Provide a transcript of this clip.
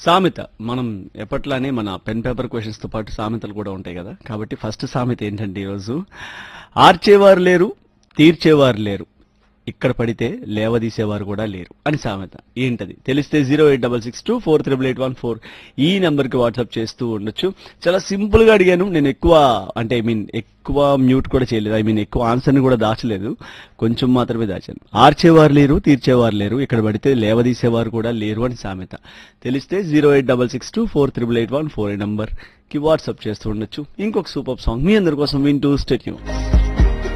సామెత మనం ఎప్పట్లానే మన పెన్ పేపర్ క్వశ్చన్స్ తో పాటు సామెతలు కూడా ఉంటాయి కదా కాబట్టి ఫస్ట్ సామెత ఏంటంటే ఈరోజు ఆర్చేవారు లేరు తీర్చేవారు లేరు ఇక్కడ పడితే లేవదీసేవారు కూడా లేరు అని సామెత ఏంటది తెలిస్తే zero eight double six two four triple eight one four ఈ నెంబర్కి వాట్సాప్ చేస్తూ ఉండొచ్చు చాలా సింపుల్ గా అడిగాను నేను ఎక్కువ అంటే ఐ మీన్ ఎక్కువ మ్యూట్ కూడా చేయలేదు ఐ మీన్ ఎక్కువ ఆన్సర్ని కూడా దాచలేదు కొంచెం మాత్రమే దాచాను ఆర్చేవారు లేరు తీర్చేవారు లేరు ఇక్కడ పడితే లేవదీసేవారు కూడా లేరు అని సామెత తెలిస్తే zero eight double six two four triple eight one four ఈ నెంబర్ కి వాట్సాప్ చేస్తూ ఉండొచ్చు ఇంకొక సూపర్ సాంగ్ మీ అందరి కోసం వింటూ స్టేట్యూ